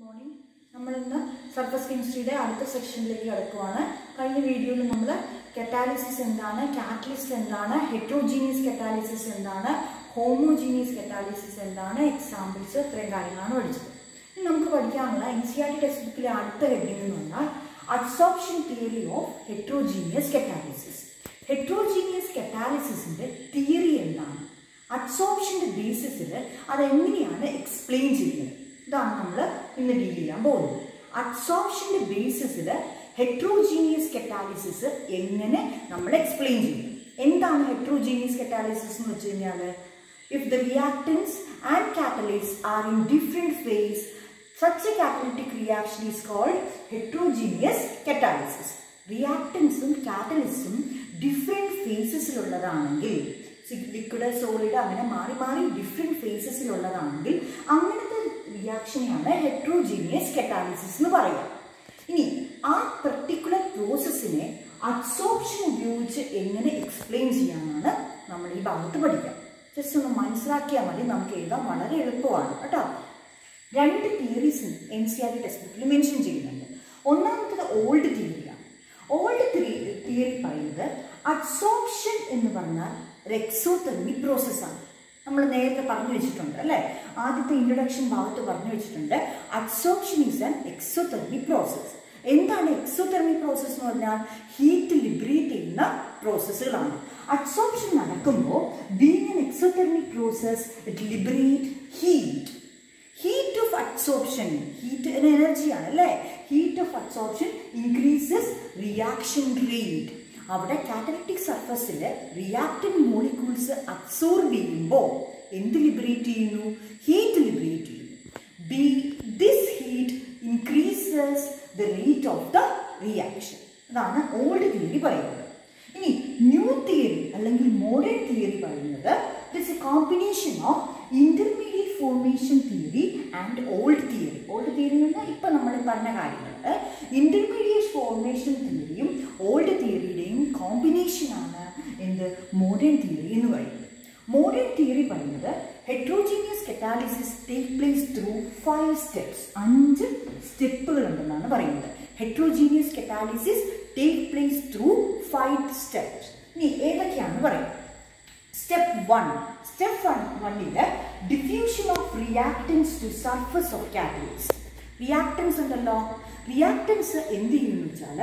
Morning നമ്മളിന്ന് surface കെമിസ്ട്രിയുടെ അടുത്ത സെക്ഷനിലേക്ക് കിടക്കുവാണ് കഴിഞ്ഞ വീഡിയോയിൽ നമ്മൾ കെറ്റാലിസിസ് എന്താണ് കാറ്റലിസ്റ്റ് എന്താണ് ഹെട്രോജീനിയസ് കെറ്റാലിസിസ് എന്താണ് ഹോമോജീനിയസ് കെറ്റാലിസിസ് എന്താണ് എക്സാമ്പിൾസ് ഇത്രയും കാര്യങ്ങളാണ് പഠിച്ചത് ഇനി നമുക്ക് പഠിക്കാനുള്ള N C R T text ബുക്കിലെ അടുത്ത ഹെഡിംഗ് എന്ന് പറഞ്ഞാൽ absorption theory of heterogeneous catalysis heterogeneous കെറ്റാലിസിസിന്റെ തിയറി എന്താണ് അബ്സോർപ്ഷന്റെ ബേസിസിൽ അതെങ്ങനെയാണ് എക്സ്പ്ലെയിൻ ചെയ്യുന്നത് ഇതാണ് നമ്മൾ ഇന്ന് ഡീൽ ചെയ്യാൻ പോകുന്നത് അബ്സോർപ്ഷന്റെ ബേസിസിൽ ഹെട്രോജീനിയസ് കെറ്റാലിസിസ് എങ്ങനെ നമ്മൾ എക്സ്പ്ലെയിൻ ചെയ്യും എന്താണ് ഹെട്രോജീനിയസ് കെറ്റാലിസിസ് എന്ന് വെച്ച് കഴിഞ്ഞാൽ if the reactants and catalyst are in different phase such a catalytic reaction is called heterogeneous catalysis. റിയാക്ടൻസും കാറ്റലിസും ഡിഫറെൻറ്റ് ഫേസസിലുള്ളതാണെങ്കിൽ ലിക്വിഡ് സോളിഡ് അങ്ങനെ മാറി മാറി ഡിഫറെൻറ്റ് ഫേസസിലുള്ളതാണെങ്കിൽ അങ്ങനത്തെ റിയാക്ഷനെയാണ് ഹെട്രോജീനിയസ് കെറ്റാലിസിസ് എന്ന് പറയുക ഇനി ആ പെർട്ടിക്കുലർ പ്രോസസ്സിനെ അബ്സോർപ്ഷൻ ഉപയോഗിച്ച് എങ്ങനെ എക്സ്പ്ലെയിൻ ചെയ്യാനാണ് നമ്മൾ ഈ ഭാഗത്ത് പഠിക്കുക ജസ്റ്റ് ഒന്ന് മനസ്സിലാക്കിയാൽ മതി നമുക്ക് എഴുതാൻ വളരെ എളുപ്പമാണ് കേട്ടോ രണ്ട് theories N C R T text ബുക്കിൽ മെൻഷൻ ചെയ്യുന്നുണ്ട് ഒന്നാമത്തത് ഓൾഡ് തിയറിയാണ് ഓൾഡ് തിയറി പറയുന്നത് അബ്സോർപ്ഷൻ എന്ന് പറഞ്ഞാൽ റെക്സോതെർമി പ്രോസസ്സാണ് നമ്മൾ നേരത്തെ പറഞ്ഞു വെച്ചിട്ടുണ്ട് അല്ലേ ആദ്യത്തെ ഇൻട്രൊഡക്ഷൻ ഭാഗത്ത് പറഞ്ഞു വെച്ചിട്ടുണ്ട് absorption is an exothermic process എന്താണ് എക്സോതെർമി പ്രോസസ്സ് എന്ന് പറഞ്ഞാൽ ഹീറ്റ് ലിബറേറ്റ് ചെയ്യുന്ന പ്രോസസ്സുകളാണ് അബ്സോർപ്ഷൻ നടക്കുമ്പോൾ being an exothermic process it liberate heat heat of absorption heat എനർജിയാണ് അല്ലേ heat of absorption increases reaction rate അവിടെ കാറ്റലറ്റിക് സർഫസിൽ റിയാക്ടൻ മോളിക്യൂൾസ് അബ്സോർബ് ചെയ്യുമ്പോൾ എന്ത് ലിബറേറ്റ് ചെയ്യുന്നു ഹീറ്റ് ലിബറേറ്റ് ചെയ്യുന്നു by this heat increases the rate of the reaction അതാണ് old theory പറയുന്നത് ഇനി ന്യൂ തിയറി അല്ലെങ്കിൽ മോഡേൺ തിയറി പറയുന്നത് it's a combination of intermediate formation theory and old theory old theory എന്ന് ഇപ്പം നമ്മൾ പറഞ്ഞ കാര്യങ്ങൾ ഇന്റർമീഡിയറ്റ് ഫോർമേഷൻ തിയറിയും ഓൾഡ് തിയറിയുടെയും കോമ്പിനേഷനാണ് എന്ത് മോഡേൺ തിയറി എന്ന് പറയുന്നത് മോഡേൺ തിയറി പറയുന്നത് heterogeneous catalysis take place through five steps അഞ്ച് സ്റ്റെപ്പുകൾ ഉണ്ടെന്നാണ് പറയുന്നത് heterogeneous catalysis take place through five steps ഇനി ഏതൊക്കെയാണ് പറയുന്നത് സ്റ്റെപ്പ് വൺ സ്റ്റെപ്പ് വൺ വണ്ണില് diffusion of reactants to surface of catalyst reactants ഉണ്ടല്ലോ റിയാക്ടൻസ് എന്ത് ചെയ്യുന്നു വെച്ചാൽ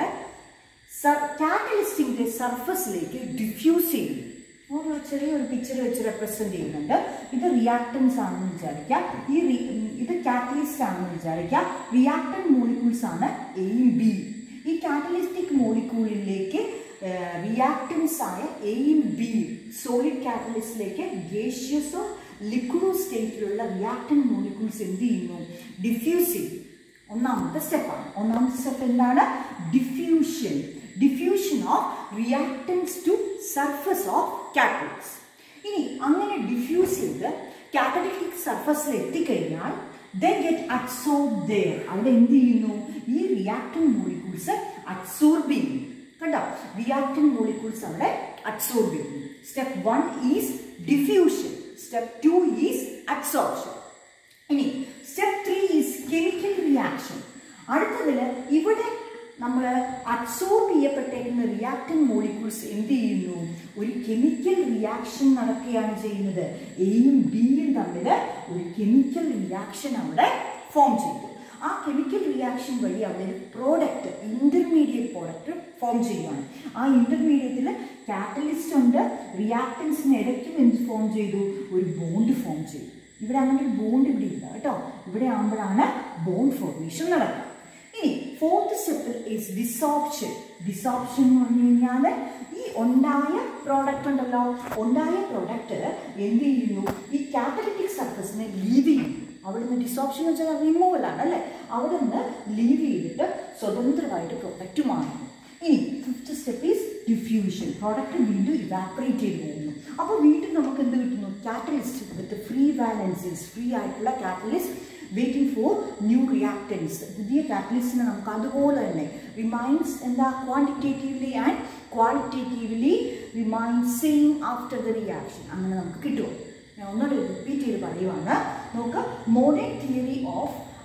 കാറ്റലിസ്റ്റിന്റെ സർഫസിലേക്ക് ഡിഫ്യൂസ് ചെയ്യുന്നു ഒരു ചെറിയൊരു പിക്ചർ വെച്ച് റെപ്രസെന്റ് ചെയ്യുന്നുണ്ട് ഇത് റിയാക്ടൻസ് ആണെന്ന് വിചാരിക്കാം ഈ ഇത് കാറ്റലിസ്റ്റ് ആണെന്ന് വിചാരിക്കാം റിയാക്ടൻ മോളിക്യൂൾസ് ആണ് എയും ബി ഈ കാറ്റലിസ്റ്റിക് മോളിക്യൂളിലേക്ക് റിയാക്ടൻസ് ആയ എയും ബി സോളിഡ് കാറ്റലിസ്റ്റിലേക്ക് ഗേഷ്യസോ ലിക്വിഡോ സ്റ്റേറ്റിലുള്ള റിയാക്ടൻ മോളിക്യൂൾസ് എന്ത് ചെയ്യുന്നു ഡിഫ്യൂസ് ചെയ്യും ഒന്നാമത്തെ സ്റ്റെപ്പാണ് ഒന്നാമത്തെ സ്റ്റെപ്പ് എന്താണ് diffusion diffusion of reactants to surface of catalyst ഇനി അങ്ങനെ ഡിഫ്യൂസ് ചെയ്ത് കാറ്റലിറ്റിക് സർഫസിൽ എത്തിക്കഴിഞ്ഞാൽ ദേ ഗെറ്റ് അബ്സോർബ് ദർ അവിടെ എന്ത് ചെയ്യുന്നു ഈ റിയാക്ടൻ മോളിക്യൂൾസ് അബ്സോർബ് ചെയ്യുന്നു കണ്ടോ റിയാക്ടൻ മോളിക്യൂൾസ് അവിടെ അബ്സോർബ് ചെയ്യുന്നു step one is diffusion step two is absorption ഇനി step three is chemical reaction അടുത്തതിൽ ഇവിടെ നമ്മൾ അബ്സോർബ് ചെയ്യപ്പെട്ടേക്കുന്ന റിയാക്ടൻ മോളിക്യൂൾസ് എന്ത് ചെയ്യുന്നു ഒരു കെമിക്കൽ റിയാക്ഷൻ നടക്കുകയാണ് ചെയ്യുന്നത് എയും ബിയും തമ്മിൽ ഒരു കെമിക്കൽ റിയാക്ഷൻ അവിടെ ഫോം ചെയ്തു ആ കെമിക്കൽ റിയാക്ഷൻ വഴി അവിടെ ഒരു പ്രോഡക്റ്റ് ഇന്റർമീഡിയറ്റ് പ്രോഡക്റ്റ് ഫോം ചെയ്യുകയാണ് ആ ഇന്റർമീഡിയറ്റിൽ കാറ്റലിസ്റ്റ് ഉണ്ട് റിയാക്ടൻസിന് ഇടയ്ക്കും എന്ത് ഫോം ചെയ്തു ഒരു ബോണ്ട് ഫോം ചെയ്തു ഇവിടെ അങ്ങനെ ഒരു ബോണ്ട് ഇവിടെ ഇല്ല കേട്ടോ ഇവിടെ ആകുമ്പോഴാണ് ബോണ്ട് ഫോർമേഷൻ നടക്കുക ഇനി ഫോർത്ത് സ്റ്റെപ്പിൽ ഈസ് ഡിസോപ്ഷൻ ഡിസോപ്ഷൻ എന്ന് പറഞ്ഞു കഴിഞ്ഞാൽ ഈ ഉണ്ടായ പ്രോഡക്റ്റ് ഉണ്ടല്ലോ ഉണ്ടായ പ്രോഡക്റ്റ് എന്ത് ചെയ്യുന്നു ഈ കാറ്റലിറ്റിക് സർഫസിനെ ലീവ് ചെയ്യുന്നു അവിടുന്ന് ഡിസോപ്ഷൻ എന്ന് വെച്ചാൽ റിമൂവൽ ആണ് അല്ലേ അവിടെ നിന്ന് ലീവ് ചെയ്തിട്ട് സ്വതന്ത്രമായിട്ട് പ്രൊഡക്റ്റ് മാറുന്നു ഇനി fifth step is diffusion product വീണ്ടും ഇവാപ്പറേറ്റ് ചെയ്ത് പോകുന്നു അപ്പോൾ വീണ്ടും നമുക്ക് എന്ത് കിട്ടുന്നു catalyst with free valencies free ആയിട്ടുള്ള catalyst waiting for new reactants പുതിയ കാറ്റലിസ്റ്റിനെ നമുക്ക് അതുപോലെ തന്നെ റിമൈൻസ് എന്താ quantitatively and qualitatively remains same after the reaction അങ്ങനെ നമുക്ക് കിട്ടും ഞാൻ ഒന്നുകൂടെ റിപ്പീറ്റ് ചെയ്ത് പറയുവാണ് നോക്ക് modern theory of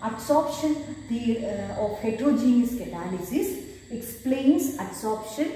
absorption of heterogeneous catalysis explains absorption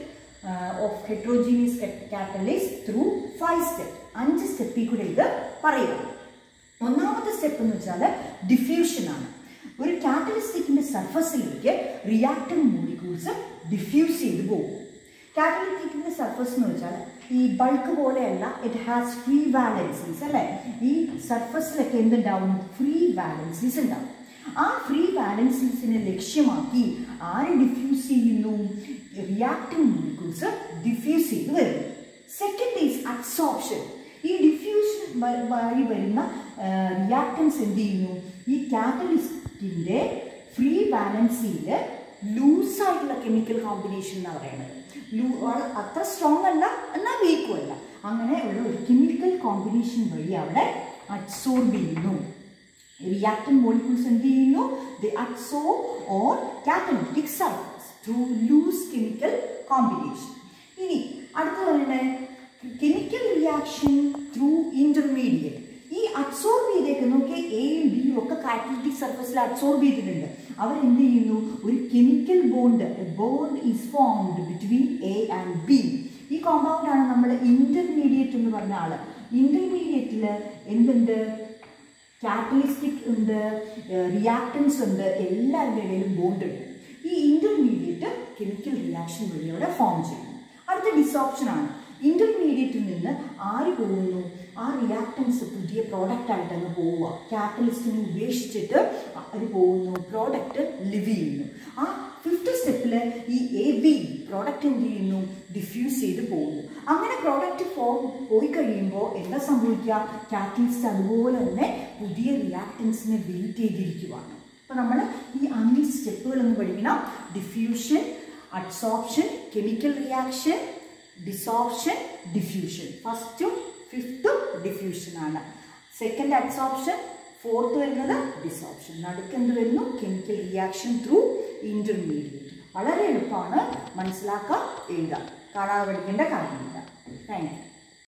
of heterogeneous catalysis through five step അഞ്ച് സ്റ്റെപ്പിൽ കൂടെ ഇത് പറയുക ഒന്നാമത്തെ സ്റ്റെപ്പ് എന്ന് വെച്ചാൽ ഡിഫ്യൂഷൻ ആണ് ഒരു കാറ്റലിസ്റ്റിക്കിന്റെ സർഫസിലേക്ക് റിയാക്ടൻ മോളിക്യൂൾസ് ഡിഫ്യൂസ് ചെയ്ത് പോകും കാറ്റലിസ്റ്റിക്കിന്റെ സർഫസ് എന്ന് വെച്ചാൽ ഈ ബൾക്ക് പോലെയല്ല ഇറ്റ് ഹാസ് ഫ്രീ വാലൻസീസ് അല്ലേ ഈ സർഫസിലൊക്കെ എന്തുണ്ടാവും ഫ്രീ വാലൻസീസ് ഉണ്ടാവും ആ ഫ്രീ വാലൻസീസിനെ ലക്ഷ്യമാക്കി ആര് ഡിഫ്യൂസ് ചെയ്യുന്നു റിയാക്ടൻ മോളിക്യൂൾസ് ഡിഫ്യൂസ് ചെയ്ത് വരുന്നു സെക്കൻഡ് ഈസ് അബ്സോർപ്ഷൻ ഈ ഡിഫ്യൂഷൻ വഴി വരുന്ന റിയാക്ടൻസ് എന്ത് ചെയ്യുന്നു ഈ കാറ്റലിസ്റ്റിൻ്റെ ഫ്രീ വാലൻസിയിൽ ലൂസായിട്ടുള്ള കെമിക്കൽ കോമ്പിനേഷൻ എന്നാണ് പറയുന്നത് ലൂ അത്ര സ്ട്രോങ് അല്ല എന്നാൽ വീക്കും അല്ല അങ്ങനെ ഉള്ള ഒരു കെമിക്കൽ കോമ്പിനേഷൻ വഴി അവിടെ അബ്സോർബ് ചെയ്യുന്നു റിയാക്ടൻ മോളിക്യൂൾസ് എന്ത് ചെയ്യുന്നു the absorb or catalytic surface through loose chemical combination ഇനി അടുത്ത പറയുന്നത് കെമിക്കൽ റിയാക്ഷൻ ത്രൂ ഇന്റർമീഡിയറ്റ് ഈ അബ്സോർബ് ചെയ്തേക്ക് നോക്കിയാൽ എയും ബിയും ഒക്കെ കാറ്റലിറ്റിക് സർഫസിൽ അബ്സോർബ് ചെയ്തിട്ടുണ്ട് അവരെന്ത് ചെയ്യുന്നു ഒരു chemical bond bond is formed between A and B ഈ കോമ്പൗണ്ട് ആണ് നമ്മൾ ഇന്റർമീഡിയറ്റ് എന്ന് പറഞ്ഞ ആള് ഇന്റർമീഡിയറ്റിൽ എന്തുണ്ട് കാറ്റലിസ്റ്റിക് ഉണ്ട് റിയാക്ടൻസ് ഉണ്ട് എല്ലാവരുടെ ഇടയിലും ബോണ്ട് ഉണ്ട് ഈ ഇന്റർമീഡിയറ്റ് കെമിക്കൽ റിയാക്ഷൻ വഴി അവിടെ ഫോം ചെയ്യുന്നു അടുത്ത ഡിസോപ്ഷൻ ആണ് ഇന്റർമീഡിയറ്റിൽ നിന്ന് ആര് പോകുന്നു ആ റിയാക്ടൻസ് പുതിയ പ്രോഡക്റ്റ് ആയിട്ട് അങ്ങ് പോവുക കാറ്റലിസ്റ്റിനെ ഉപേക്ഷിച്ചിട്ട് അത് പോകുന്നു പ്രോഡക്റ്റ് ലിവ് ചെയ്യുന്നു ആ ഫിഫ്ത്ത് സ്റ്റെപ്പിൽ ഈ എ ബി പ്രോഡക്റ്റ് എന്ത് ചെയ്യുന്നു ഡിഫ്യൂസ് ചെയ്ത് പോകുന്നു അങ്ങനെ പ്രോഡക്റ്റ് ഫോം പോയി കഴിയുമ്പോൾ എന്താ സംഭവിക്കുക കാറ്റലിസ്റ്റ് അതുപോലെ തന്നെ പുതിയ റിയാക്ടൻസിനെ വെയിറ്റ് ചെയ്തിരിക്കുവാണ് അപ്പോൾ നമ്മൾ ഈ അഞ്ച് സ്റ്റെപ്പുകൾ ഒന്ന് പഠിക്കണം diffusion adsorption chemical reaction desorption diffusion ഫസ്റ്റും ഫിഫ്ത്തും ഡിഫ്യൂഷൻ ആണ് സെക്കൻഡ് അഡ്സോപ്ഷൻ ഫോർത്ത് വരുന്നത് ഡിസോപ്ഷൻ നടുക്ക് എന്ത് വരുന്നു കെമിക്കൽ റിയാക്ഷൻ ത്രൂ ഇന്റർമീഡിയറ്റ് വളരെ എളുപ്പമാണ് മനസ്സിലാക്കുക എഴുതാം കാണാതെ പഠിക്കേണ്ട കാര്യമില്ല താങ്ക് യു